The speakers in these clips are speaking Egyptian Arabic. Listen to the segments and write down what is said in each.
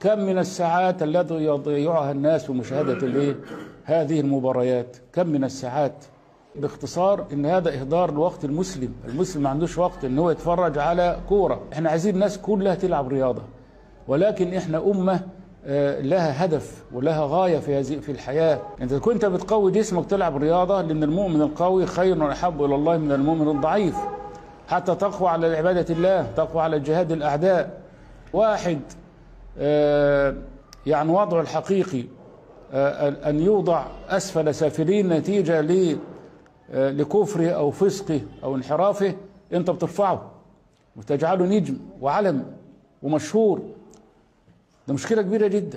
كم من الساعات التي يضيعها الناس في مشاهدة الايه هذه المباريات كم من الساعات باختصار ان هذا اهدار لوقت المسلم المسلم ما عندوش وقت ان هو يتفرج على كوره احنا عايزين الناس كلها تلعب رياضه ولكن احنا امه آه، لها هدف ولها غايه في هذه في الحياه انت كنت بتقوي جسمك تلعب رياضه لان المؤمن القوي خير واحب الى الله من المؤمن الضعيف حتى تقوى على عباده الله تقوى على جهاد الاعداء واحد آه، يعني وضعه الحقيقي آه، أن يوضع أسفل سافلين نتيجة ل- آه، لكفره أو فسقه أو انحرافه أنت بترفعه وتجعله نجم وعلم ومشهور ده مشكلة كبيرة جدا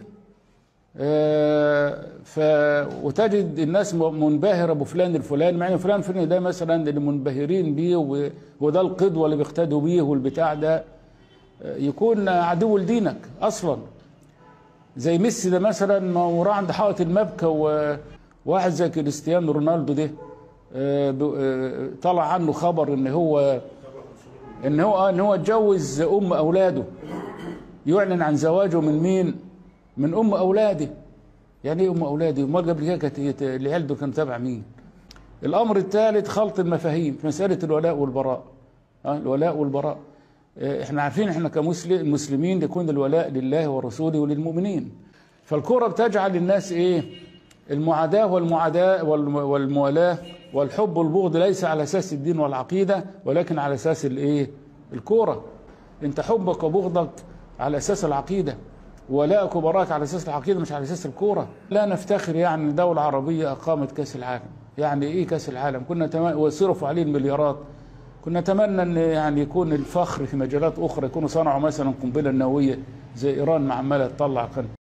آه، ف وتجد الناس م- منبهرة بفلان الفلاني مع ان فلان الفلاني ده مثلا اللي منبهرين بيه و- وده القدوة اللي بيقتدوا بيه والبتاع ده آه، يكون عدو لدينك اصلا زي ميسي ده مثلا ما هو راح عند حائط المبكى وواحد زي كريستيانو رونالدو ده آه، ب- آه، طلع عنه خبر ان هو ان هو آه، ان هو اتجوز ام اولاده يعلن عن زواجه من مين؟ من ام اولاده يعني ايه ام اولاده؟ امال قبل كده كانت هي- العيال دول كانوا تابع مين؟ الامر الثالث خلط المفاهيم في مساله الولاء والبراء ها الولاء والبراء آه، احنا عارفين احنا كمسلم مسلمين يكون الولاء لله ورسوله وللمؤمنين فالكرة بتجعل الناس ايه المعاداة والمعاداة والم- والموالاة والحب والبغض ليس على اساس الدين والعقيدة ولكن على اساس الايه الكورة انت حبك وبغضك على اساس العقيدة ولاءك وبراك على اساس العقيدة مش على اساس الكورة لا نفتخر يعني دولة عربية اقامت كاس العالم يعني ايه كاس العالم كنا تم... وصرفوا عليه المليارات كنا نتمنى ان يعني يكون الفخر في مجالات اخرى يكونوا صنعوا مثلا قنبله نوويه زي ايران ما عماله تطلع قنبله